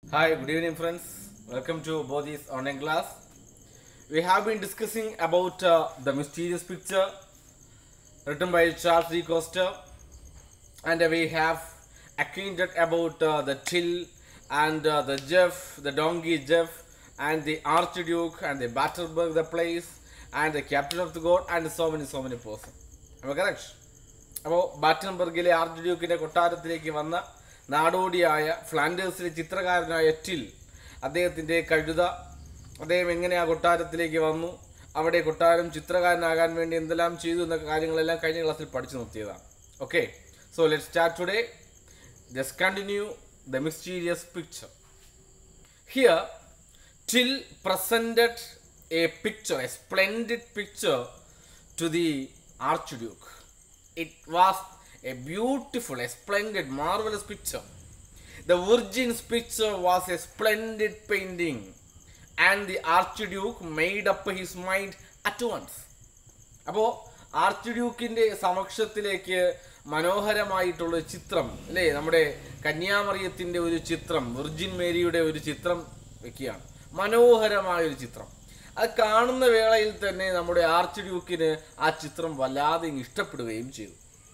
Hi, good evening, friends. Welcome to Bodhi's online class. We have been discussing about uh, the mysterious picture written by Charles D. Costa, and we have acquainted about uh, the Till and uh, the Jeff, the donkey Jeff, and the Archduke, and the Battlesburg, the place, and the captain of the god, and so many, so many persons. Am I correct? അപ്പോൾ ബാറ്റൻബർഗിലെ arch ഡ്യൂക്കിന്റെ കൊട്ടാരത്തിലേക്ക് വന്ന നാടോടിയായ ഫ്ലാൻഡേഴ്സിലെ ചിത്രകാരനായ till അദ്ദേഹത്തിന്റെ കഴുത അദ്ദേഹം എങ്ങനെ ആ കൊട്ടാരത്തിലേക്ക് വന്നു അവിടെ കൊട്ടാരം ചിത്രകാരനാകാൻ വേണ്ടി എന്തെല്ലാം ചെയ്തു എന്ന കാര്യങ്ങളെല്ലാം കഴിഞ്ഞ ക്ലാസ്സിൽ പഠിച്ചു നിർത്തിയതാണ് okay so let start today just continue the mysterious picture Here, Till presented a picture, a splendid picture to the Archduke. It was a beautiful, a splendid, marvelous picture. The Virgin's picture was a splendid painting, and the Archduke made up his mind at once. അപ്പോൾ ആർച്ച് ഡ്യൂക്കിന്റെ സമക്ഷത്തിലേക്ക് മനോഹരമായിട്ടുള്ള ഒരു ചിത്രം അല്ലേ നമ്മുടെ കന്യാമറിയത്തിന്റെ ഒരു ചിത്രം വിർജിൻ മേരിയുടെ ഒരു ചിത്രം വെക്കുകയാണ് മനോഹരമായ ഒരു ചിത്രം അത് കാണുന്ന വേളയിൽ തന്നെ നമ്മുടെ ആർച്ച് ഡ്യൂക്കിന് ആ ചിത്രം വല്ലാതെ ഇങ്ങ് ഇഷ്ടപ്പെടുകയും ചെയ്തു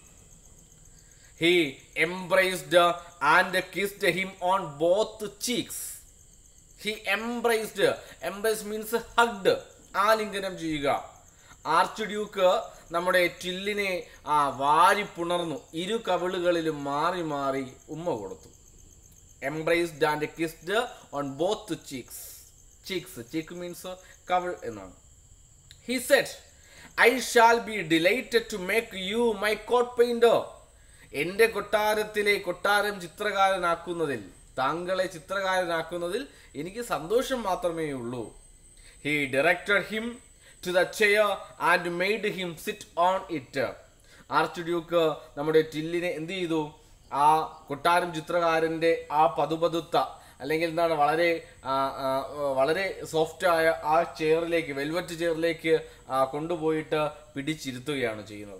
he embraced and kissed him on both cheeks he embraced embrace means hugged ആലിംഗനം ചെയ്യുക ആർച്ച് ഡ്യൂക്ക് നമ്മുടെ ടില്ലിനെ ആ വാരി പുണർന്നു ഇരു കവിളുകളിലും മാറി മാറി ഉമ്മ കൊടുത്തു embraced and kissed on both cheeks cheeks cheek means കവിൾ എന്നാണ് he said I shall be delighted to make you my court painter എൻ്റെ കൊട്ടാരത്തിലെ കൊട്ടാരം ചിത്രകാരനാക്കുന്നതിൽ താങ്കളെ ചിത്രകാരനാക്കുന്നതിൽ എനിക്ക് സന്തോഷം മാത്രമേ ഉള്ളൂ he directed him to the chair and made him sit on it archduke നമ്മുടെ ടില്ലിനെ എന്ത് ചെയ്തു ആ കൊട്ടാരം ചിത്രകാരൻ്റെ ആ പതുപതുത്ത അല്ലെങ്കിൽ എന്താണ് വളരെ ആ, ആ, വളരെ സോഫ്റ്റ് ആയ ആ ചെയറിലേക്ക് വെൽവെറ്റ് ചെയറിലേക്ക് ആ, കൊണ്ടുപോയിട്ട് പിടിച്ചിരുത്തുകയാണ് ചെയ്യുന്നത്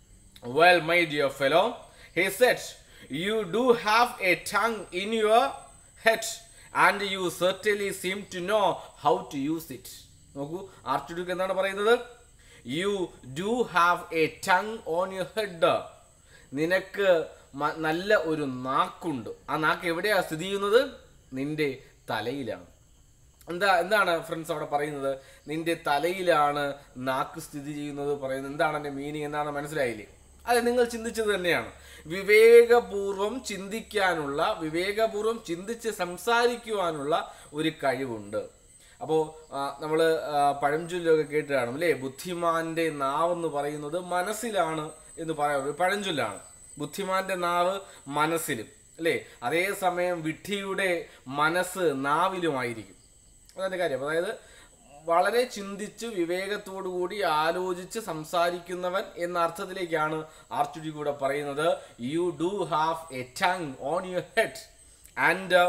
well my dear fellow he said you do have a tongue in your head and you certainly seem to know how to use it നോക്കൂ ആർച്ച് ഡ്യൂക്ക് എന്താണ് പറയുന്നത് you do have a tongue on your head നിനക്ക് മ- നല്ല ഒരു നാക്കുണ്ട് ആ നാക്ക് എവിടെയാണ് സ്ഥിതി ചെയ്യുന്നത് നിന്റെ തലയിലാണ് എന്താ എന്താണ് ഫ്രണ്ട്സ് അവിടെ പറയുന്നത് നിന്റെ തലയിലാണ് നാക്ക് സ്ഥിതി ചെയ്യുന്നത് പറയുന്നത് എന്താണ് എൻ്റെ മീനിങ് എന്താണ് മനസ്സിലായില്ലേ അത് നിങ്ങൾ ചിന്തിച്ചത് തന്നെയാണ് വിവേകപൂർവം ചിന്തിക്കാനുള്ള വിവേകപൂർവം ചിന്തിച്ച് സംസാരിക്കുവാനുള്ള ഒരു കഴിവുണ്ട് അപ്പോൾ നമ്മൾ പഴഞ്ചൊല്ലൊക്കെ കേട്ട് കാണും അല്ലേ ബുദ്ധിമാന്റെ നാവെന്ന് പറയുന്നത് മനസ്സിലാണ് എന്ന് പറയാറുണ്ട് പഴഞ്ചൊല്ലാണ് ബുദ്ധിമാന്റെ നാവ് മനസ്സിലും അല്ലേ അതേസമയം വിഡ്ഢിയുടെ മനസ്സ് നാവിലുമായിരിക്കും അതാണ് കാര്യം അതായത് വളരെ ചിന്തിച്ച് വിവേകത്തോടു കൂടി ആലോചിച്ച് സംസാരിക്കുന്നവൻ എന്ന അർത്ഥത്തിലേക്കാണ് ആർച്ചുഡി കൂടെ പറയുന്നത് you do have a tongue on your head and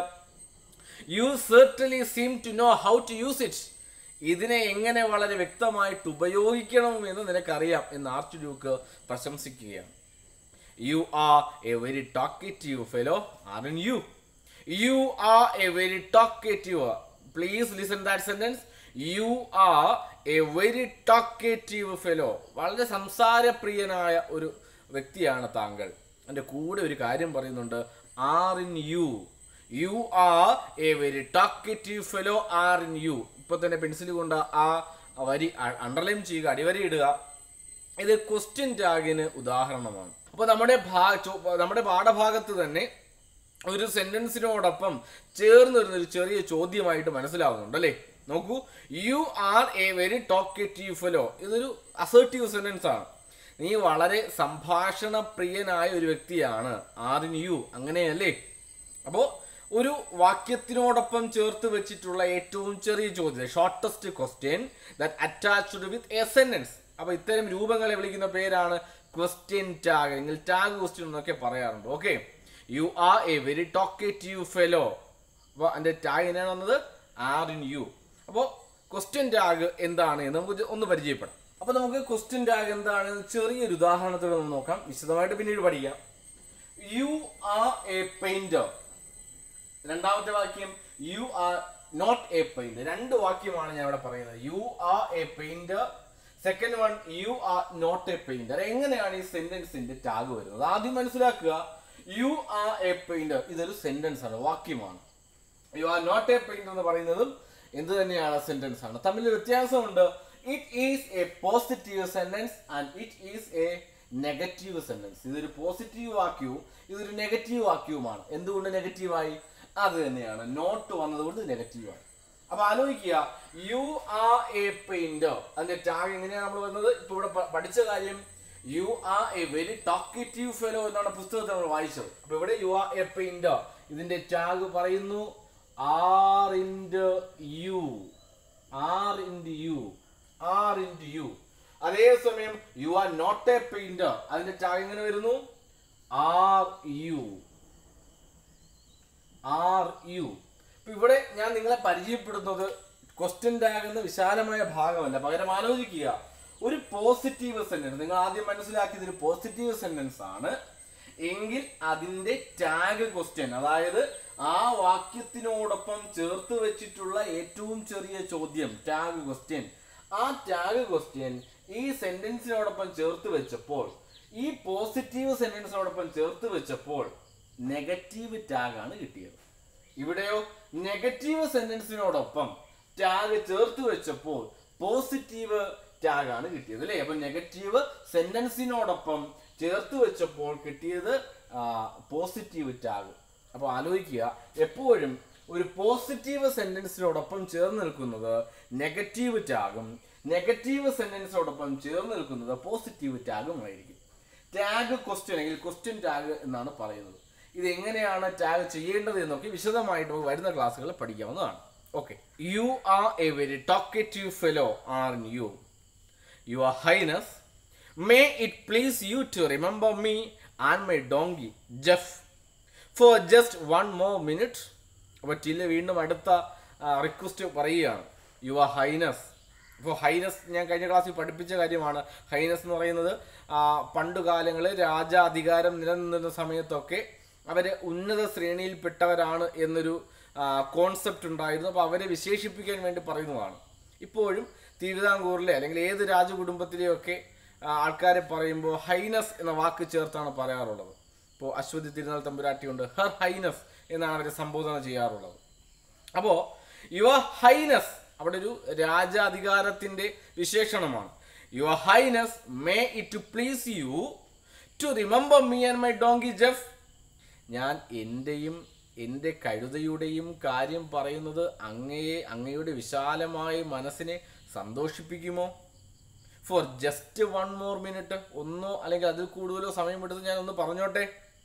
you certainly seem to know how to use it ഇതിനെ എങ്ങനെ വളരെ വ്യക്തമായിട്ട് ഉപയോഗിക്കണം എന്ന് നിനക്കറിയാം എന്ന് ആർച്ച് ഡ്യൂക്ക് പ്രശംസിക്കുകയാണ് you are a very talkative fellow aren't you you are a very talkative please listen that sentence you are a very talkative fellow വളരെ സംസാരപ്രിയനായ ഒരു വ്യക്തിയാണ് താങ്കൾ എൻ്റെ കൂടെ ഒരു കാര്യം പറയുന്നുണ്ട് aren't you you are a very talkative fellow aren't you ഇപ്പൊ തന്നെ പെൻസിൽ കൊണ്ട് ആ വരി അണ്ടർലൈൻ ചെയ്യുക അടിവരി ഇടുക ഇത് ക്വസ്റ്റ്യൻ ടാഗിന് ഉദാഹരണമാണ് അപ്പോൾ നമ്മുടെ ഭാ ചോ- നമ്മുടെ പാഠഭാഗത്ത് തന്നെ ഒരു സെന്റൻസിനോടൊപ്പം ചേർന്ന് വരുന്ന ഒരു ചെറിയ ചോദ്യമായിട്ട് മനസ്സിലാവുന്നുണ്ട് അല്ലേ നോക്കൂ you are a very talkative fellow ഇതൊരു അസേർട്ടീവ് സെന്റൻസ് ആണ് നീ വളരെ സംഭാഷണ പ്രിയനായ ഒരു വ്യക്തിയാണ് ആർ ഇൻ യു അങ്ങനെയല്ലേ അപ്പോൾ ഒരു വാക്യത്തിനോടൊപ്പം ചേർത്ത് വെച്ചിട്ടുള്ള ഏറ്റവും ചെറിയ ചോദ്യം shortest question that attached with a sentence അപ്പൊ ഇത്തരം രൂപങ്ങളെ വിളിക്കുന്ന പേരാണ് ക്വസ്റ്റ്യൻ ടാഗ് അല്ലെങ്കിൽ ടാഗ് ക്വസ്റ്റ്യൻ എന്നൊക്കെ പറയാറുണ്ട് okay you are a very talkative fellow അപ്പോൾ അതിന്റെ ടാഗ് എങ്ങനെയാണ് വന്നത് ആർ ഇൻ യു അപ്പോൾ ക്വസ്റ്റ്യൻ ടാഗ് എന്താണ് എന്ന് നമുക്ക് ഒന്ന് പരിചയപ്പെടാം അപ്പോൾ നമുക്ക് ക്വസ്റ്റ്യൻ ടാഗ് എന്താണെന്ന് ചെറിയൊരു ഉദാഹരണത്തോടെ ഒന്ന് നോക്കാം വിശദമായിട്ട് പിന്നീട് പഠിക്കാം യു ആർ എ പെയിന്റർ രണ്ടാമത്തെ വാക്യം you are not a paint രണ്ട് വാക്യമാണ് ഞാൻ ഇവിടെ പറയുന്നത് you are a painter second one you are not a painter എങ്ങനെയാണ് ഈ സെന്റൻസിന്റെ ടാഗ് വരുന്നത് ആദ്യം മനസ്സിലാക്കുക യു ആർ എ പെയിന്റർ ഇതൊരു സെന്റൻസ് ആണ് വാക്യമാണ് you are not a painter എന്ന് പറയുന്നതും എന്ത് തന്നെയാണ് സെന്റൻസ് ആണ് തമ്മിൽ വ്യത്യാസമുണ്ട് it is a positive sentence and it is a negative sentence ഇതൊരു പോസിറ്റീവ് വാക്യവും ഇതൊരു നെഗറ്റീവ് വാക്യവുമാണ് എന്തുകൊണ്ട് നെഗറ്റീവായി അത് തന്നെയാണ് നോട്ട് വന്നതുകൊണ്ട് നെഗറ്റീവായി അപ്പൊ ആലോചിക്കുക യു ആർ എ പെയിന്റർ അതിന്റെ ടാഗ് എങ്ങനെയാണ് നമ്മൾ വരുന്നത് ഇപ്പൊ ഇവിടെ പ- പഠിച്ച കാര്യം you are a very talkative fellow എന്നാണ് പുസ്തകത്തിൽ നമ്മൾ വായിച്ചത് അപ്പൊ ഇവിടെ യു ആർ എ പെയിന്റർ ഇതിന്റെ ടാഗ് പറയുന്നു aren't you aren't you aren't you അതേസമയം you are not a painter അതിന്റെ ടാഗ് എങ്ങനെ വരുന്നു ആർ യു ആർ യു ഇപ്പൊ ഇവിടെ ഞാൻ നിങ്ങളെ പരിചയപ്പെടുന്നത് ക്വസ്റ്റ്യൻ ടാഗ് എന്ന വിശാലമായ ഭാഗമല്ല പകരം ആലോചിക്കുക ഒരു പോസിറ്റീവ് സെന്റൻസ് നിങ്ങൾ ആദ്യം മനസ്സിലാക്കിയത് ഒരു പോസിറ്റീവ് സെന്റൻസ് ആണ് എങ്കിൽ അതിന്റെ ടാഗ് ക്വസ്റ്റ്യൻ അതായത് ആ വാക്യത്തിനോടൊപ്പം ചേർത്ത് വെച്ചിട്ടുള്ള ഏറ്റവും ചെറിയ ചോദ്യം ടാഗ് ക്വസ്റ്റ്യൻ ആ ടാഗ് ക്വസ്റ്റ്യൻ ഈ സെന്റൻസിനോടൊപ്പം ചേർത്ത് വെച്ചപ്പോൾ ഈ പോസിറ്റീവ് സെന്റൻസിനോടൊപ്പം ചേർത്ത് വെച്ചപ്പോൾ നെഗറ്റീവ് ടാഗ് ആണ് കിട്ടിയത് ഇവിടെയോ നെഗറ്റീവ് സെന്റൻസിനോടൊപ്പം ടാഗ് ചേർത്ത് വെച്ചപ്പോൾ പോസിറ്റീവ് ടാഗ് ആണ് കിട്ടിയത് അല്ലേ അപ്പൊ നെഗറ്റീവ് സെന്റൻസിനോടൊപ്പം ചേർത്ത് വെച്ചപ്പോൾ കിട്ടിയത് പോസിറ്റീവ് ടാഗ് അപ്പോൾ ആലോചിക്കുക എപ്പോഴും ഒരു പോസിറ്റീവ് സെന്റൻസിനോടൊപ്പം ചേർന്ന് നിൽക്കുന്നത് നെഗറ്റീവ് ടാഗും നെഗറ്റീവ് സെന്റൻസിനോടൊപ്പം ചേർന്ന് നിൽക്കുന്നത് പോസിറ്റീവ് ടാഗും ആയിരിക്കും ടാഗ് ക്വസ്റ്റ്യൻ അല്ലെങ്കിൽ ക്വസ്റ്റ്യൻ ടാഗ് എന്നാണ് പറയുന്നത് ഇത് എങ്ങനെയാണ് ടാഗ് ചെയ്യേണ്ടത് എന്നൊക്കെ വിശദമായിട്ട് നമുക്ക് വരുന്ന ക്ലാസ്സുകളിൽ പഠിക്കാവുന്നതാണ് okay you are a very talkative fellow aren't you your highness may it please you to remember me and my donkey Jeff for just one more minute അപ്പോൾ ടില്ല് വീണ്ടും അടുത്ത റിക്വസ്റ്റ് പറയുകയാണ് യുവർ ഹൈനസ് ഇപ്പോൾ highness ഞാൻ കഴിഞ്ഞ ക്ലാസ്സിൽ പഠിപ്പിച്ച കാര്യമാണ് ഹൈനസ് എന്ന് പറയുന്നത് ആ, പണ്ടുകാലങ്ങളിൽ രാജാധികാരം നിലനിന്നിരുന്ന സമയത്തൊക്കെ അവർ ഉന്നത ശ്രേണിയിൽപ്പെട്ടവരാണ് എന്നൊരു കോൺസെപ്റ്റ് ഉണ്ടായിരുന്നു അപ്പോൾ അവരെ വിശേഷിപ്പിക്കാൻ വേണ്ടി പറയുന്നതാണ് ഇപ്പോഴും തിരുവിതാംകൂറിലെ അല്ലെങ്കിൽ ഏത് രാജകുടുംബത്തിലെയൊക്കെ ആ, ആൾക്കാരെ പറയുമ്പോൾ ഹൈനസ് എന്ന വാക്ക് ചേർത്താണ് പറയാറുള്ളത് ഇപ്പോൾ അശ്വതി തിരുനാൾ തമ്പുരാട്ടിയുണ്ട് ഹർ ഹൈനസ് എന്നാണ് അവരെ സംബോധന ചെയ്യാറുള്ളത് അപ്പോൾ യുവർ ഹൈനസ് അവിടെ ഒരു രാജാധികാരത്തിന്റെ വിശേഷണമാണ് your highness may it to please you to remember me and my donkey Jeff ഞാൻ എൻ്റെയും എൻ്റെ കഴുതയുടെയും കാര്യം പറയുന്നത് അങ്ങയെ അങ്ങയുടെ വിശാലമായ മനസ്സിനെ സന്തോഷിപ്പിക്കുമോ for just one more minute ഒന്നോ അല്ലെങ്കിൽ അതിൽ കൂടുതലോ സമയമെടുത്ത് ഞാൻ ഒന്ന് പറഞ്ഞോട്ടെ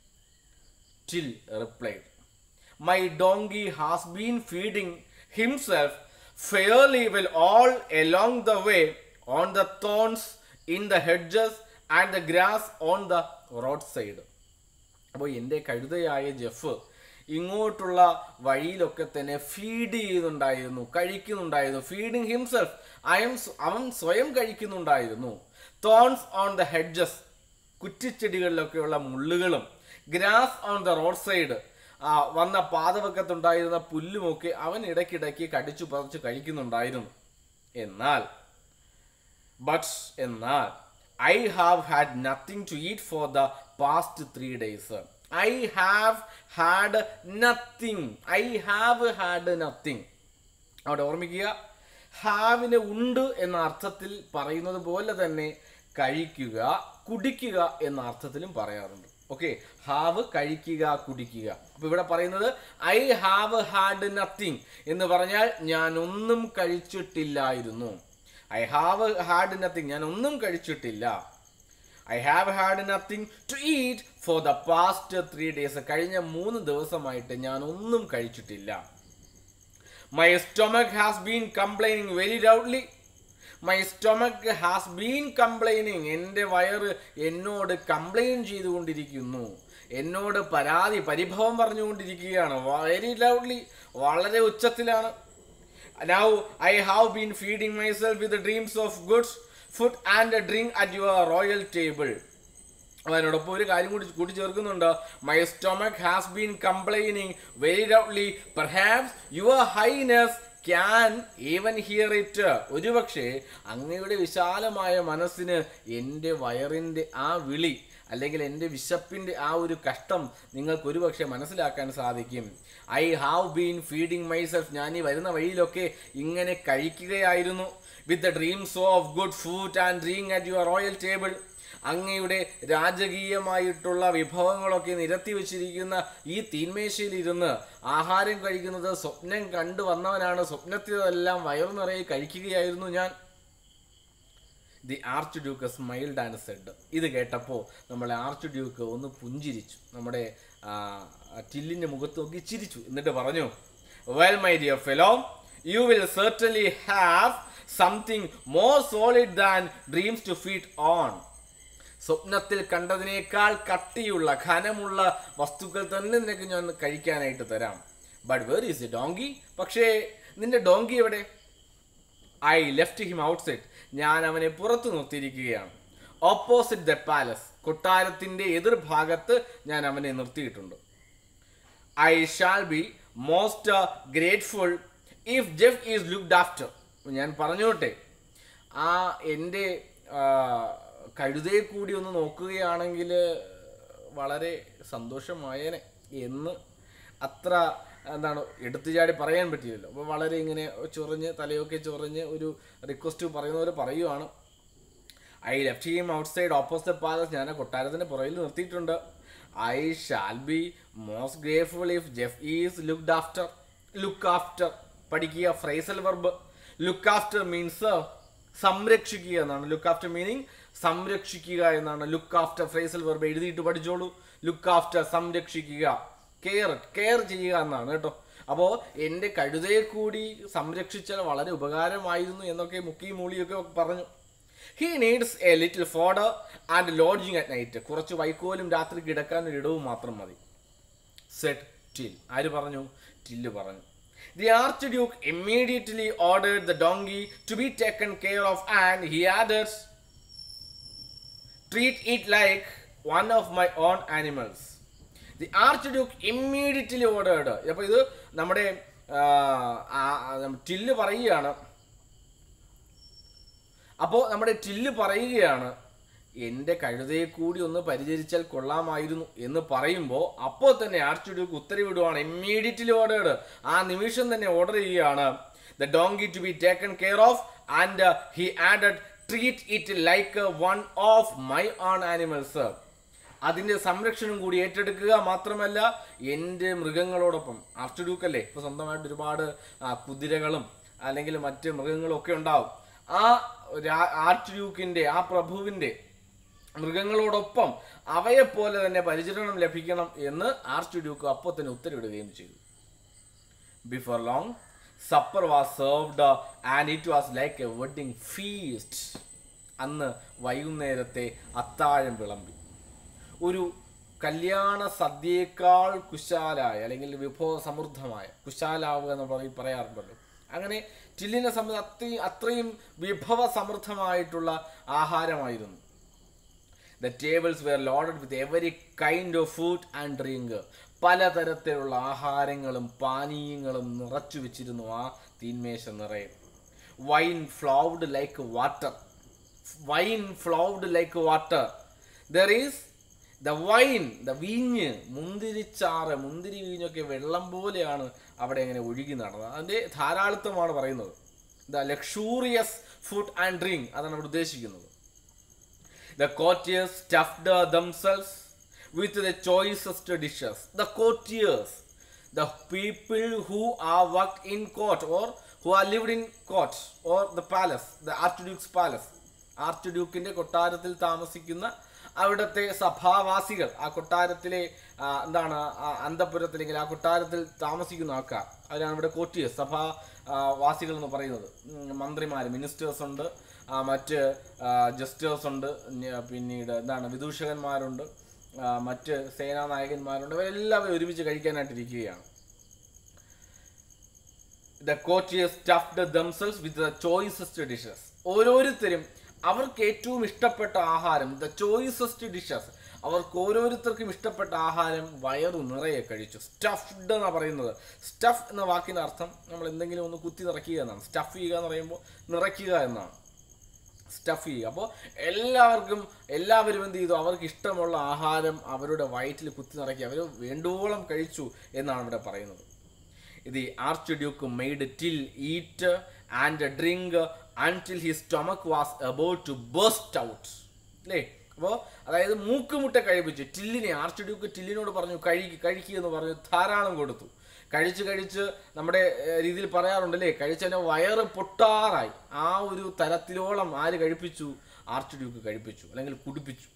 Till replied, My donkey has been feeding himself fairly well all along the way on the thorns in the hedges and the grass on the roadside. അപ്പോൾ എൻ്റെ കഴുതയായ ജെഫ് ഇങ്ങോട്ടുള്ള വഴിയിലൊക്കെ തന്നെ ഫീഡ് ചെയ്യുന്നുണ്ടായിരുന്നു കഴിക്കുന്നുണ്ടായിരുന്നു ഫീഡിങ് ഹിംസെൽഫ് ഐ എം അവൻ സ്വയം കഴിക്കുന്നുണ്ടായിരുന്നു thorns on the hedges കുറ്റിച്ചെടികളിലൊക്കെയുള്ള മുള്ളുകളും grass on the road side വന്ന പാതവക്കത്തുണ്ടായിരുന്ന പുല്ലുമൊക്കെ അവൻ ഇടയ്ക്കിടയ്ക്ക് കടിച്ചു പറിച്ച് കഴിക്കുന്നുണ്ടായിരുന്നു എന്നാൽ ബട്ട് എന്നാൽ I have had nothing to eat for the past three days I have had nothing I have had nothing അവിടെ ഓർമ്മിക്കുക ഹാവിന് ഉണ്ട് എന്ന അർത്ഥത്തിൽ പറയുന്നത് പോലെ തന്നെ കഴിക്കുക കുടിക്കുക എന്ന അർത്ഥത്തിലും പറയാറുണ്ട് ഓക്കെ ഹാവ് കഴിക്കുക കുടിക്കുക അപ്പൊ ഇവിടെ പറയുന്നത് ഐ ഹാവ് ഹാഡ് നത്തിങ് എന്ന് പറഞ്ഞാൽ ഞാൻ ഒന്നും കഴിച്ചിട്ടില്ലായിരുന്നു ഐ ഹാവ് ഹാഡ് നത്തിങ് ഞാൻ ഒന്നും കഴിച്ചിട്ടില്ല I have had nothing to eat for the past three days കഴിഞ്ഞ മൂന്ന് ദിവസമായിട്ട് ഞാൻ ഒന്നും കഴിച്ചിട്ടില്ല my stomach has been complaining very loudly my stomach has been complaining എൻ്റെ വയറ് എന്നോട് കംപ്ലൈൻ ചെയ്തുകൊണ്ടിരിക്കുന്നു എന്നോട് പരാതി പരിഭവം പറഞ്ഞുകൊണ്ടിരിക്കുകയാണ് വെരി ലൗഡ്ലി വളരെ ഉച്ചത്തിലാണ് now I have been feeding myself with dreams of goods food and drink at your royal table അപ്പോൾ അതിനോടൊപ്പം ഒരു കാര്യം കൂടി കൂട്ടിച്ചേർക്കുന്നുണ്ട് my stomach has been complaining very loudly perhaps your highness can even hear it ഒരുപക്ഷെ അങ്ങയുടെ വിശാലമായ മനസ്സിന് എൻ്റെ വയറിൻ്റെ ആ വിളി അല്ലെങ്കിൽ എൻ്റെ വിശപ്പിൻ്റെ ആ ഒരു കഷ്ടം നിങ്ങൾക്ക് ഒരുപക്ഷെ മനസ്സിലാക്കാൻ സാധിക്കും I have been feeding myself ഞാൻ ഈ വരുന്ന വഴിയിലൊക്കെ ഇങ്ങനെ കഴിക്കുകയായിരുന്നു with the dreams of good food and drink at your royal table അങ്ങയുടെ രാജകീയമായിട്ടുള്ള വിഭവങ്ങളൊക്കെ നിരത്തി വെച്ചിരിക്കുന്ന ഈ തീന്മേശയിലിരുന്ന് ആഹാരം കഴിക്കുന്നത് സ്വപ്നം കണ്ടു വന്നവനാണ് സ്വപ്നത്തിലെല്ലാം വയറു നിറയെ കഴിക്കുകയായിരുന്നു ഞാൻ the archduke smiled and said ഇത് കേട്ടപ്പോൾ നമ്മളെ ആർച്ച് ഡ്യൂക്ക് ഒന്ന് പുഞ്ചിരിച്ചു നമ്മുടെ ആ, ടില്ലിന്റെ മുഖത്ത് നോക്കി ചിരിച്ചു എന്നിട്ട് പറഞ്ഞു well my dear fellow you will certainly have something more solid than dreams to feed on സ്വപ്നത്തിൽ കണ്ടതിനേക്കാൾ കട്ടിയുള്ള ഘനമുള്ള വസ്തുക്കൾ തന്നെ നിനക്ക് ഞാൻ കഴിക്കാനായിട്ട് തരാം but where is a donkey പക്ഷേ നിന്റെ ഡോങ്കി എവിടെ ഐ ലെഫ്റ്റ് ഹിം ഔട്ട്സൈഡ് ഞാൻ അവനെ പുറത്തു നിർത്തിയിരിക്കുകയാണ് ഓപ്പോസിറ്റ് ദ പാലസ് കൊട്ടാരത്തിന്റെ എതിർഭാഗത്ത് ഞാൻ അവനെ നിർത്തിയിട്ടുണ്ട് I shall be most grateful if Jeff is looked after ഞാൻ പറഞ്ഞോട്ടെ ആ എൻ്റെ കഴുതയെ കൂടി ഒന്ന് നോക്കുകയാണെങ്കിൽ വളരെ സന്തോഷമായേനെ എന്ന് അത്ര എന്താണ് എടുത്തു ചാടി പറയാൻ പറ്റില്ലല്ലോ അപ്പോൾ വളരെ ഇങ്ങനെ ചൊറിഞ്ഞ് തലയൊക്കെ ചൊറിഞ്ഞ് ഒരു റിക്വസ്റ്റ് പറയുന്നവർ പറയുവാണ് I left him outside opposite palace ഞാൻ ആ കൊട്ടാരത്തിന്റെ പുറകിൽ നിർത്തിയിട്ടുണ്ട് I shall be most grateful if Jeff is looked after look after പഠിക്കുക phrasal verb look after means സംരക്ഷിക്കുക എന്നാണ് ലുക്ക് ആഫ്റ്റർ മീനിങ് സംരക്ഷിക്കുക എന്നാണ് ലുക്ക് ആഫ്റ്റർ ഫ്രൈസൽ വെർബ് എഴുതിയിട്ട് പഠിച്ചോളൂ ലുക്ക് ആഫ്റ്റർ സംരക്ഷിക്കുക കെയർ കെയർ ചെയ്യുക എന്നാണ് കേട്ടോ അപ്പോൾ എൻ്റെ കഴുതയെ കൂടി സംരക്ഷിച്ചാൽ വളരെ ഉപകാരമായിരുന്നു എന്നൊക്കെ മുക്കി മൂളിയൊക്കെ പറഞ്ഞു he needs a little fodder and lodging at night കുറച്ച് വൈക്കോലും രാത്രി കിടക്കാൻ ഒരു ഇടവും മാത്രം മതി സെറ്റ് ടിൽ ആര് പറഞ്ഞു ടില്ല് പറഞ്ഞു the archduke immediately ordered the donkey to be taken care of and he adds treat it like one of my own animals the archduke immediately ordered അപ്പോൾ ഇത് നമ്മുടെ ആ, ആ, ആ, till പറയുകയാണ് അപ്പോൾ നമ്മുടെ ടില്ല് പറയുകയാണ് എൻ്റെ കഴുതയെ കൂടി ഒന്ന് പരിചരിച്ചാൽ കൊള്ളാമായിരുന്നു എന്ന് പറയുമ്പോൾ അപ്പോൾ തന്നെ ആർച്ച് ഡ്യൂക്ക് ഉത്തരവിടുവാണ് ഇമ്മീഡിയറ്റ്ലി ഓർഡേഡ് ആ നിമിഷം തന്നെ ഓർഡർ ചെയ്യുകയാണ് the donkey to be taken care of and he added treat it like one of my own animals അതിന്റെ സംരക്ഷണം കൂടി ഏറ്റെടുക്കുക മാത്രമല്ല എൻ്റെ മൃഗങ്ങളോടൊപ്പം ആർച്ച് ഡ്യൂക്ക് അല്ലേ ഇപ്പൊ സ്വന്തമായിട്ട് ഒരുപാട് ആ, കുതിരകളും അല്ലെങ്കിൽ മറ്റ് മൃഗങ്ങളും ഒക്കെ ഉണ്ടാവും ആ രാ- ആർച്ച് ഡ്യൂക്കിന്റെ ആ പ്രഭുവിന്റെ മൃഗങ്ങളോടൊപ്പം അവയെപ്പോലെ തന്നെ പരിചരണം ലഭിക്കണം എന്ന് ആർച്ച് ഡ്യൂക്ക് അപ്പോൾ തന്നെ ഉത്തരവിടുകയും ചെയ്തു before long supper was served and it was like a wedding feast അന്ന് വൈകുന്നേരത്തെ അത്താഴം വിളമ്പി ഒരു കല്യാണ സദ്യയേക്കാൾ കുശാലായ അല്ലെങ്കിൽ വിഭവ സമൃദ്ധമായ കുശാലാവുക എന്ന് പറയും പറയാറുണ്ടല്ലോ അങ്ങനെ ടില്ലിനെ സംബന്ധിച്ച് അത്രയും അത്രയും വിഭവ സമൃദ്ധമായിട്ടുള്ള ആഹാരമായിരുന്നു the tables were loaded with every kind of food and drink പലതരത്തിലുള്ള ആഹാരങ്ങളും പാനീയങ്ങളും നിറച്ചു വെച്ചിരുന്നു ആ തീന്മേശ നിറയെ wine flowed like water wine flowed like water there is the wine the വീഞ്ഞ് മുന്തിരിച്ചാറ് മുന്തിരി വീഞ്ഞൊക്കെ വെള്ളം പോലെയാണ് അവിടെ ഇങ്ങനെ ഒഴുകി നടന്നത് അതിൻ്റെ ധാരാളിത്തമാണ് പറയുന്നത് the luxurious food and drink അതാണ് അവിടെ ഉദ്ദേശിക്കുന്നത് The courtiers stuffed uh, themselves with the choicest dishes. The courtiers, the people who are worked in court or who are lived in court or the palace, the archduke's palace. ആർച്ച്ഡ്യൂക്കിന്റെ കൊട്ടാരത്തിൽ താമസിക്കുന്ന അവിടുത്തെ സഭാവാസികൾ ആ കൊട്ടാരത്തിലെ ആ, എന്താണ് ആ അന്തപുരത്തിൽ അല്ലെങ്കിൽ ആ കൊട്ടാരത്തിൽ താമസിക്കുന്ന ആൾക്കാർ അവരാണ് ഇവിടെ കോട്ടിയേഴ്സ് സഭാ ആ, വാസികൾ എന്ന് പറയുന്നത് ഉം, മന്ത്രിമാര് മിനിസ്റ്റേഴ്സ് ഉണ്ട് ആ, മറ്റ് ജസ്റ്റേഴ്സ് ഉണ്ട് ഞ- പിന്നീട് എന്താണ് വിദൂഷകന്മാരുണ്ട് ആ, മറ്റ് സേനാനായകന്മാരുണ്ട് ഇവരെല്ലാവരും ഒരുമിച്ച് കഴിക്കാനായിട്ടിരിക്കുകയാണ് the courtiers stuffed themselves with the choicest dishes ഓരോരുത്തരും അവർക്ക് ഏറ്റവും ഇഷ്ടപ്പെട്ട ആഹാരം ദ ചോയ്സസ്റ്റ് ഡിഷസ് അവർക്ക് ഓരോരുത്തർക്കും ഇഷ്ടപ്പെട്ട ആഹാരം വയറു നിറയെ കഴിച്ചു സ്റ്റഫ്ഡ് എന്നാണ് പറയുന്നത് സ്റ്റഫ് എന്ന വാക്കിൻ്റെ അർത്ഥം നമ്മൾ എന്തെങ്കിലും ഒന്ന് കുത്തി നിറയ്ക്കുക എന്നാണ് സ്റ്റഫ് ചെയ്യുക എന്ന് പറയുമ്പോൾ നിറയ്ക്കുക എന്നാണ് സ്റ്റഫ് ചെയ്യുക അപ്പോൾ എല്ലാവർക്കും എല്ലാവരും എന്ത് ചെയ്തു അവർക്ക് ഇഷ്ടമുള്ള ആഹാരം അവരുടെ വയറ്റിൽ കുത്തി നിറക്കി അവർ വേണ്ടുവോളം കഴിച്ചു എന്നാണ് ഇവിടെ പറയുന്നത് ഇത് archduke made Till eat and drink until he stomach was about to burst out അല്ലേ അപ്പോൾ അതായത് മൂക്കുമുട്ട കഴിപ്പിച്ചു ടില്ലിനെ ആർച്ച് ഡ്യൂക്ക് ടില്ലിനോട് പറഞ്ഞു കഴിക്ക് കഴിക്കുക എന്ന് പറഞ്ഞു ധാരാളം കൊടുത്തു കഴിച്ച് കഴിച്ച് നമ്മുടെ ഏഹ്, രീതിയിൽ പറയാറുണ്ടല്ലേ കഴിച്ചതിൻ്റെ വയറ് പൊട്ടാറായി ആ ഒരു തരത്തിലോളം ആര് കഴിപ്പിച്ചു ആർച്ച് ഡ്യൂക്ക് കഴിപ്പിച്ചു അല്ലെങ്കിൽ കുടിപ്പിച്ചു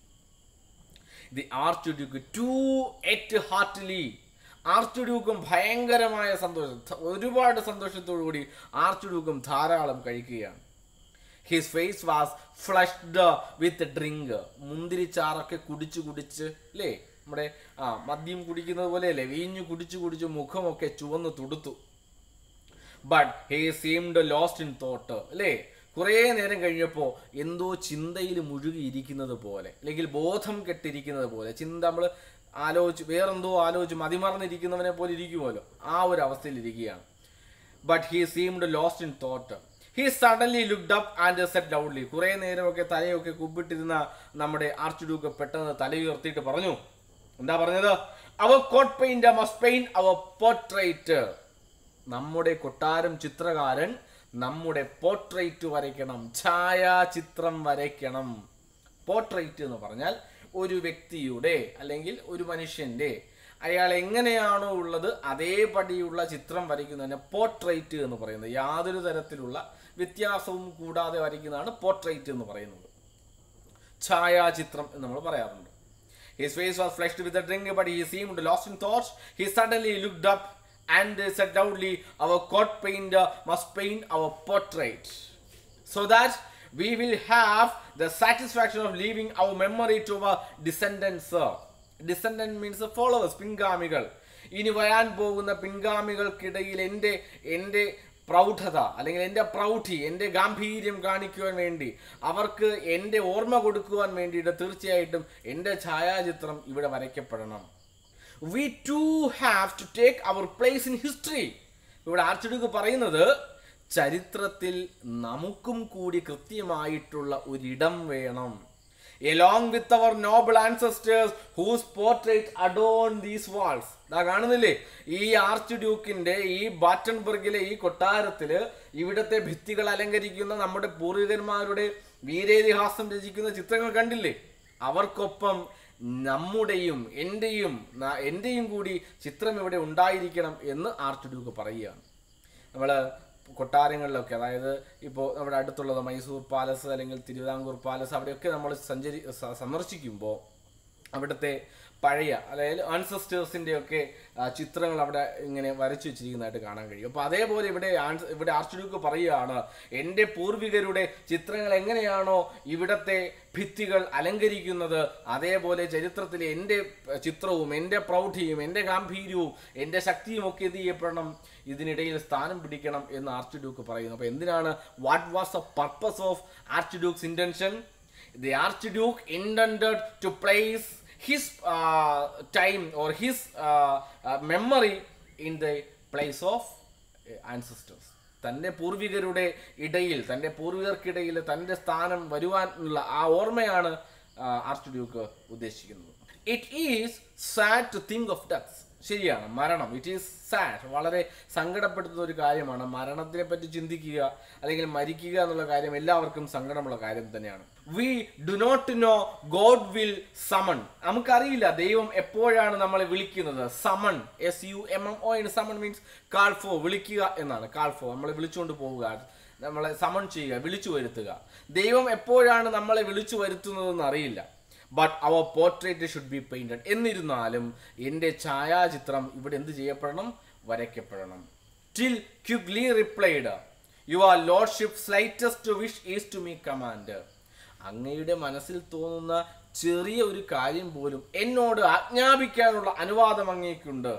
the archduke to ate heartily ആർച്ച് ഡ്യൂക്കും ഭയങ്കരമായ സന്തോഷം ത- ഒരുപാട് സന്തോഷത്തോടു കൂടി ആർച്ച് ഡ്യൂക്കും ധാരാളം കഴിക്കുകയാണ് his face was flushed with drink മുന്തിരിച്ചാറൊക്കെ കുടിച്ച് കുടിച്ച് അല്ലേ നമ്മുടെ ആ മദ്യം കുടിക്കുന്നത് പോലെയല്ലേ വീഞ്ഞു കുടിച്ച് കുടിച്ച് മുഖമൊക്കെ ചുവന്ന് തുടുത്തു but he seemed lost in thought അല്ലേ കുറേ നേരം കഴിഞ്ഞപ്പോൾ എന്തോ ചിന്തയിൽ മുഴുകിയിരിക്കുന്നത് പോലെ അല്ലെങ്കിൽ ബോധം കെട്ടിരിക്കുന്നത് പോലെ ചിന്ത നമ്മൾ ആലോചിച്ച് വേറെന്തോ ആലോചിച്ച് മതിമറന്നിരിക്കുന്നവനെ പോലെ ഇരിക്കുമല്ലോ ആ ഒരു അവസ്ഥയിൽ ഇരിക്കുകയാണ് but he seemed lost in thought he suddenly looked up and said loudly കുറേ നേരമൊക്കെ തലയൊക്കെ കുപ്പിട്ടിരുന്ന നമ്മുടെ ആർച്ച് ഡ്യൂക്ക് പെട്ടെന്ന് തല ഉയർത്തിയിട്ട് പറഞ്ഞു എന്താ പറഞ്ഞത് our court paint must paint our portrait നമ്മുടെ കൊട്ടാരം ചിത്രകാരൻ നമ്മുടെ പോർട്രേറ്റ് വരയ്ക്കണം ഛായാചിത്രം വരയ്ക്കണം പോർട്രേറ്റ് എന്ന് പറഞ്ഞാൽ ഒരു വ്യക്തിയുടെ അല്ലെങ്കിൽ ഒരു മനുഷ്യന്റെ അയാൾ എങ്ങനെയാണോ ഉള്ളത് അതേപടിയുള്ള ചിത്രം വരയ്ക്കുന്നതിനെ പോർട്രേറ്റ് എന്ന് പറയുന്നത് യാതൊരു തരത്തിലുള്ള വ്യത്യാസവും കൂടാതെ വരയ്ക്കുന്നതാണ് പോർട്രേറ്റ് എന്ന് പറയുന്നത് ഛായാചിത്രം എന്ന് നമ്മൾ പറയാറുണ്ട് His face was flushed with a drink, but he seemed lost in thoughts. He suddenly looked up and said loudly, Our court painter must paint our portrait, so that we will have the satisfaction of leaving our memory to our descendants. Descendant means the followers, പിൻഗാമികൾ ഇനി വരാൻ പോകുന്ന പിൻഗാമികൾക്കിടയിൽ എൻ്റെ എൻ്റെ പ്രൗഢത അല്ലെങ്കിൽ എൻ്റെ പ്രൗഢി എൻ്റെ ഗാംഭീര്യം കാണിക്കുവാൻ വേണ്ടി അവർക്ക് എൻ്റെ ഓർമ്മ കൊടുക്കുവാൻ വേണ്ടിയിട്ട് തീർച്ചയായിട്ടും എൻ്റെ ഛായാചിത്രം ഇവിടെ വരയ്ക്കപ്പെടണം we too have to take our place in history ഇവിടെ ആർച്ചഡ്യൂക്ക് പറയുന്നത് ചരിത്രത്തിൽ നമുക്കും കൂടി കൃത്യമായിട്ടുള്ള ഒരിടം വേണം along with our noble ancestors whose portrait adorn these walls ഇതാ കാണുന്നില്ലേ ഈ ആർച്ച് ഡ്യൂക്കിന്റെ ഈ ബാറ്റൻബർഗിലെ ഈ കൊട്ടാരത്തില് ഇവിടത്തെ ഭിത്തികൾ അലങ്കരിക്കുന്ന നമ്മുടെ പൂർവികന്മാരുടെ വീരേതിഹാസം രചിക്കുന്ന ചിത്രങ്ങൾ കണ്ടില്ലേ അവർക്കൊപ്പം നമ്മുടെയും എൻ്റെയും ന- എൻ്റെയും കൂടി ചിത്രം ഇവിടെ ഉണ്ടായിരിക്കണം എന്ന് ആർച്ച് ഡ്യൂക്ക് പറയുകയാണ് നമ്മൾ കൊട്ടാരങ്ങളിലൊക്കെ അതായത് ഇപ്പോൾ നമ്മുടെ അടുത്തുള്ളത് മൈസൂർ പാലസ് അല്ലെങ്കിൽ തിരുവിതാംകൂർ പാലസ് അവിടെയൊക്കെ നമ്മൾ സഞ്ചരി സ- സന്ദർശിക്കുമ്പോൾ അവിടുത്തെ പഴയ അതായത് ആൻസസ്റ്റേഴ്സിൻ്റെ ഒക്കെ ആ, ചിത്രങ്ങൾ അവിടെ ഇങ്ങനെ വരച്ചു വെച്ചിരിക്കുന്നതായിട്ട് കാണാൻ കഴിയും അപ്പോൾ അതേപോലെ ഇവിടെ ആൻസ് ഇവിടെ ആർച്ച് ഡ്യൂക്ക് പറയുകയാണ് എൻ്റെ പൂർവികരുടെ ചിത്രങ്ങൾ എങ്ങനെയാണോ ഇവിടത്തെ ഭിത്തികൾ അലങ്കരിക്കുന്നത് അതേപോലെ ചരിത്രത്തിലെ എൻ്റെ ചിത്രവും എൻ്റെ പ്രൗഢിയും എൻ്റെ ഗാംഭീര്യവും എൻ്റെ ശക്തിയും ഒക്കെ എന്ത് ചെയ്യപ്പെടണം ഇതിനിടയിൽ സ്ഥാനം പിടിക്കണം എന്ന് ആർച്ച് ഡ്യൂക്ക് പറയുന്നു അപ്പോൾ എന്തിനാണ് what was the purpose of archduke's intention the archduke intended to place his uh, time or his uh, uh, memory in the place of uh, ancestors തൻ്റെ പൂർവികരുടെ ഇടയിൽ തൻ്റെ പൂർവികർക്കിടയിൽ തൻ്റെ സ്ഥാനം വരുവാനുള്ള ആ ഓർമ്മയാണ് ആർച്ച് ഡ്യൂക്ക് ഉദ്ദേശിക്കുന്നത് it is sad to think of death ശരിയാണ് മരണം ഇറ്റ് ഈസ് സാഡ് വളരെ സങ്കടപ്പെടുത്തുന്ന ഒരു കാര്യമാണ് മരണത്തിനെ പറ്റി ചിന്തിക്കുക അല്ലെങ്കിൽ മരിക്കുക എന്നുള്ള കാര്യം എല്ലാവർക്കും സങ്കടമുള്ള കാര്യം തന്നെയാണ് we do not know God will summon നമുക്കറിയില്ല ദൈവം എപ്പോഴാണ് നമ്മളെ വിളിക്കുന്നത് summon S U M M O എന്ന് സമൺ മീൻസ് കാൾഫോ വിളിക്കുക എന്നാണ് കാൾഫോ നമ്മളെ വിളിച്ചുകൊണ്ട് പോവുക നമ്മളെ സമൺ ചെയ്യുക വിളിച്ചു വരുത്തുക ദൈവം എപ്പോഴാണ് നമ്മളെ വിളിച്ചു വരുത്തുന്നതെന്ന് അറിയില്ല but our portrait should be painted എന്നിരുന്നാലും എൻ്റെ ഛായാചിത്രം ഇവിടെ എന്ത് ചെയ്യപ്പെടണം വരയ്ക്കപ്പെടണം Till quickly replied your lordship slightest wish is to me command അങ്ങയുടെ മനസ്സിൽ തോന്നുന്ന ചെറിയ ഒരു കാര്യം പോലും എന്നോട് ആജ്ഞാപിക്കാനുള്ള അനുവാദം അങ്ങേക്കുണ്ട്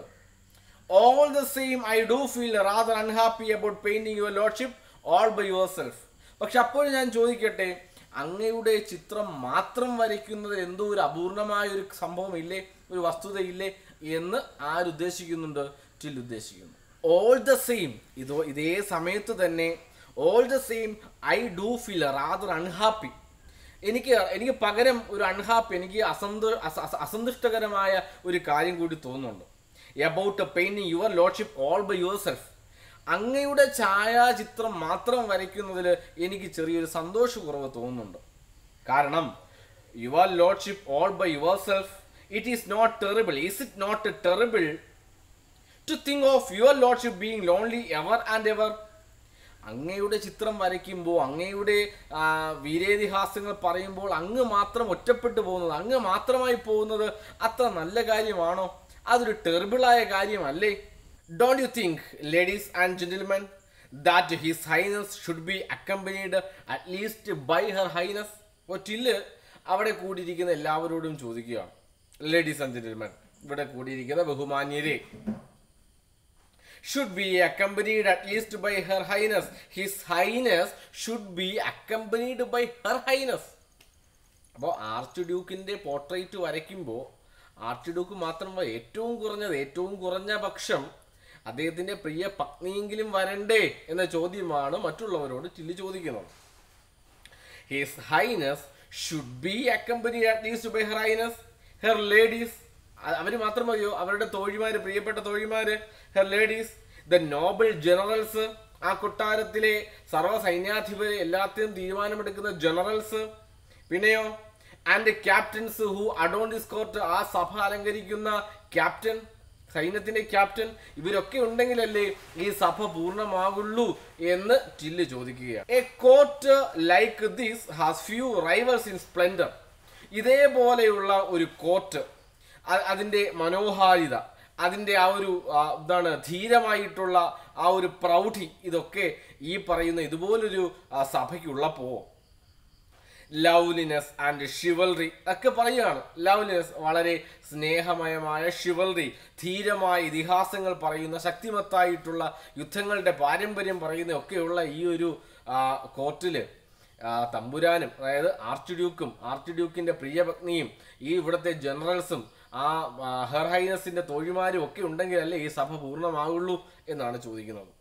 all the same I do feel rather unhappy about painting your lordship all by yourself പക്ഷെ അപ്പോൾ ഞാൻ ചോദിക്കട്ടെ അങ്ങയുടെ ചിത്രം മാത്രം വരയ്ക്കുന്നത് എന്തോ ഒരു അപൂർണമായ ഒരു സംഭവം ഇല്ലേ ഒരു വസ്തുതയില്ലേ എന്ന് ആരുദ്ദേശിക്കുന്നുണ്ട് ടിൽ ഉദ്ദേശിക്കുന്നു ഓൾ ദ സെയിം ഇതോ ഇതേ സമയത്ത് തന്നെ all the same I do feel rather unhappy എനിക്ക് എനിക്ക് പകരം ഒരു അൺഹാപ്പി എനിക്ക് അസന്ത അസ- അസ- അസന്തുഷ്ടകരമായ ഒരു കാര്യം കൂടി തോന്നുന്നുണ്ട് about painting your lordship all by yourself അങ്ങയുടെ ഛായാചിത്രം മാത്രം വരയ്ക്കുന്നതിൽ എനിക്ക് ചെറിയൊരു സന്തോഷക്കുറവ് തോന്നുന്നുണ്ട് കാരണം your lordship all by yourself it is not terrible is it not terrible to think of your lordship being lonely ever and ever അങ്ങയുടെ ചിത്രം വരയ്ക്കുമ്പോൾ അങ്ങയുടെ ആ, വീരേതിഹാസങ്ങൾ പറയുമ്പോൾ അങ്ങ് മാത്രം ഒറ്റപ്പെട്ടു പോകുന്നത് അങ്ങ് മാത്രമായി പോകുന്നത് അത്ര നല്ല കാര്യമാണോ അതൊരു ടെറിബിളായ കാര്യമല്ലേ don't you think ladies and gentlemen that his highness should be accompanied at least by her highness ഒറ്റില് അവിടെ കൂടിയിരിക്കുന്ന എല്ലാവരോടും ചോദിക്കുകയാണ് ലേഡീസ് ആൻഡ് ജെന്റിൽമെൻ ഇവിടെ കൂടിയിരിക്കുന്ന ബഹുമാന്യരെ should be accompanied at least by her highness his highness should be accompanied by her highness അപ്പോൾ ആർച്ച് ഡ്യൂക്കിൻ്റെ പോർട്രേറ്റ് വരയ്ക്കുമ്പോൾ ആർച്ച് ഡ്യൂക്ക് മാത്രം വ- ഏറ്റവും കുറഞ്ഞത് ഏറ്റവും കുറഞ്ഞ പക്ഷം അദ്ദേഹത്തിൻ്റെ പ്രിയ പത്നിയെങ്കിലും വരണ്ടേ എന്ന ചോദ്യമാണ് മറ്റുള്ളവരോട് ചില്ലി ചോദിക്കുന്നത് his highness should be accompany at least by her highness her ladies അവർ മാത്രം മതിയോ അവരുടെ തോഴിമാര് പ്രിയപ്പെട്ട തോഴിമാര് her ladies the noble generals ആ കൊട്ടാരത്തിലെ സർവ്വ സൈന്യാധിപരെ എല്ലാത്തിനും തീരുമാനമെടുക്കുന്ന ജനറൽസ് പിന്നെയോ and captains who adorn this court ആ സഭ അലങ്കരിക്കുന്ന ക്യാപ്റ്റൻ സൈന്യത്തിന്റെ ക്യാപ്റ്റൻ ഇവരൊക്കെ ഉണ്ടെങ്കിലല്ലേ ഈ സഭ പൂർണ്ണമാകുള്ളൂ എന്ന് ടില്ല് ചോദിക്കുകയാണ് a court like this has few rivals in splendour ഇതേപോലെയുള്ള ഒരു കോർട്ട് അ- അതിന്റെ മനോഹാരിത അതിന്റെ ആ ഒരു ആ, എന്താണ് ധീരമായിട്ടുള്ള ആ ഒരു പ്രൗഢി ഇതൊക്കെ ഈ പറയുന്ന ഇതുപോലൊരു ആ, സഭയ്ക്കുള്ളപ്പോ ലവ്ലിനെസ് ആൻഡ് ഷിവൽറി ഒക്കെ പറയുകയാണ് ലവ്ലിനെസ് വളരെ സ്നേഹമയമായ ഷിവൽറി ധീരമായ ഇതിഹാസങ്ങൾ പറയുന്ന ശക്തിമത്തായിട്ടുള്ള യുദ്ധങ്ങളുടെ പാരമ്പര്യം പറയുന്ന ഒക്കെയുള്ള ഈ ഒരു ആ, കോർട്ടില് ആ, തമ്പുരാനും അതായത് ആർച്ച് ഡ്യൂക്കും ആർച്ച് ഡ്യൂക്കിന്റെ പ്രിയപത്നിയും ഈ ഇവിടുത്തെ ജനറൽസും ആ ആ, ഹെർ ഹൈനസിന്റെ തോഴിമാരും ഒക്കെ ഉണ്ടെങ്കിലല്ലേ ഈ സഭ പൂർണ്ണമാകുള്ളൂ എന്നാണ് ചോദിക്കുന്നത്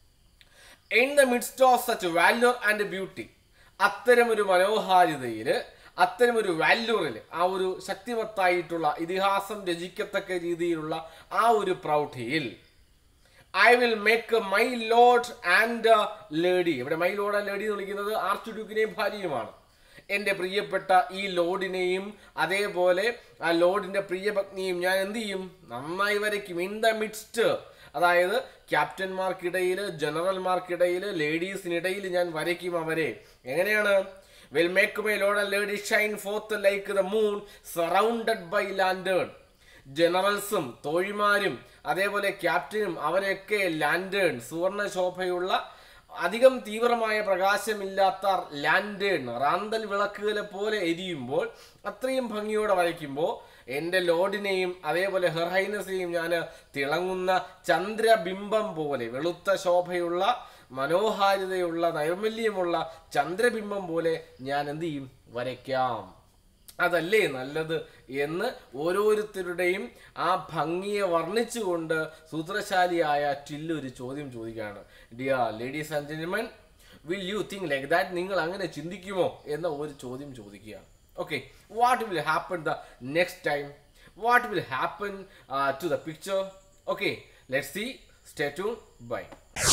in the midst of such valour and beauty അത്തരമൊരു മനോഹാരിതയില് അത്തരമൊരു വാല്യൂറിൽ ആ ഒരു ശക്തിമത്തായിട്ടുള്ള ഇതിഹാസം രചിക്കത്തക്ക രീതിയിലുള്ള ആ ഒരു പ്രൗഢിയിൽ I will make my lord and lady ഇവിടെ മൈ ലോഡ് ആൻഡ് ലേഡി എന്ന് വിളിക്കുന്നത് ആർച്ച് ഡ്യൂക്കിനെയും ഭാര്യയുമാണ് എൻ്റെ പ്രിയപ്പെട്ട ഈ ലോഡിനെയും അതേപോലെ ആ ലോഡിന്റെ പ്രിയപത്നിയും ഞാൻ എന്ത് ചെയ്യും നന്നായി വരയ്ക്കും ഇൻ ദ മിഡ്സ്റ്റ് അതായത് ക്യാപ്റ്റന്മാർക്കിടയിൽ ജനറൽമാർക്കിടയിൽ ലേഡീസിനിടയിൽ ഞാൻ വരയ്ക്കും അവരെ എങ്ങനെയാണ് will make my lord and lady shine forth like the moon surrounded by lantern ജനറൽസും തോഴിമാരും അതേപോലെ ക്യാപ്റ്റനും അവരെയൊക്കെ ലാൻഡേൺ സുവർണ ശോഭയുള്ള അധികം തീവ്രമായ പ്രകാശമില്ലാത്ത ലാൻഡേൺ റാന്തൽ വിളക്കുകളെ പോലെ എരിയുമ്പോൾ അത്രയും ഭംഗിയോടെ വരയ്ക്കുമ്പോൾ എൻ്റെ ലോഡിനെയും അതേപോലെ ഹെർഹൈനസിനെയും ഞാൻ തിളങ്ങുന്ന ചന്ദ്രബിംബം പോലെ വെളുത്ത ശോഭയുള്ള മനോഹാരിതയുള്ള നൈർമല്യമുള്ള ചന്ദ്രബിംബം പോലെ ഞാൻ എന്ത് ചെയ്യും വരയ്ക്കാം അതല്ലേ നല്ലത് എന്ന് ഓരോരുത്തരുടെയും ആ ഭംഗിയെ വർണ്ണിച്ചുകൊണ്ട് സൂത്രശാലിയായ ടില്ല് ഒരു ചോദ്യം ചോദിക്കുകയാണ് dear ladies and gentlemen will you think like that നിങ്ങൾ അങ്ങനെ ചിന്തിക്കുമോ എന്ന ഒരു ചോദ്യം ചോദിക്കുകയാണ് okay what will happen the next time what will happen to the picture okay let see stay to by